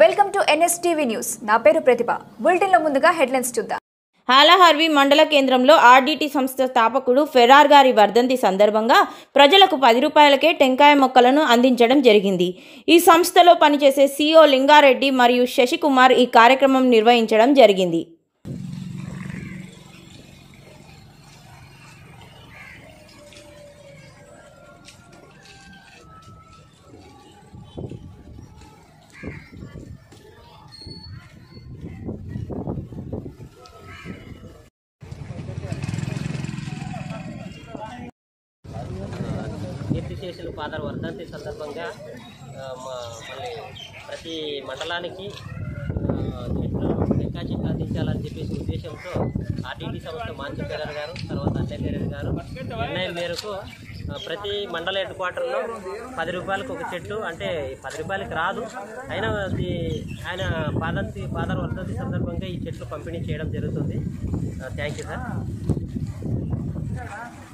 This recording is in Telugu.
వెల్కమ్ టు ఎన్ఎస్టీవీ న్యూస్ నా పేరు ప్రతిభ బులెటిన్లో ముందుగా హెడ్లైన్స్ చూద్దాం హాలహార్వి మండల కేంద్రంలో ఆర్డీటీ సంస్థ స్థాపకుడు ఫెరార్ గారి వర్ధంతి సందర్భంగా ప్రజలకు పది రూపాయలకే టెంకాయ మొక్కలను అందించడం జరిగింది ఈ సంస్థలో పనిచేసే సిఓ లింగారెడ్డి మరియు శశికుమార్ ఈ కార్యక్రమం నిర్వహించడం జరిగింది కీర్తిశేషులు ఫాదర్ వర్ధంతి సందర్భంగా ఆ, మా మళ్ళీ ప్రతి మండలానికి ఆ, చెట్లు టెంకా చెట్లు అందించాలని చెప్పేసి ఉద్దేశంతో ఆర్టీటీ సంస్థ మాంచి పెరర్ గారు తర్వాత అన్నయ్య పెరర్ గారు నిర్ణయం మేరకు ఆ, ప్రతి మండల హెడ్ క్వార్టర్లో పది రూపాయలకు ఒక చెట్టు అంటే పది రూపాయలకి రాదు అయినా అది ఆయన పాదంతి ఫాదర్ వర్ధంతి సందర్భంగా ఈ చెట్లు పంపిణీ చేయడం జరుగుతుంది థ్యాంక్ యూ సార్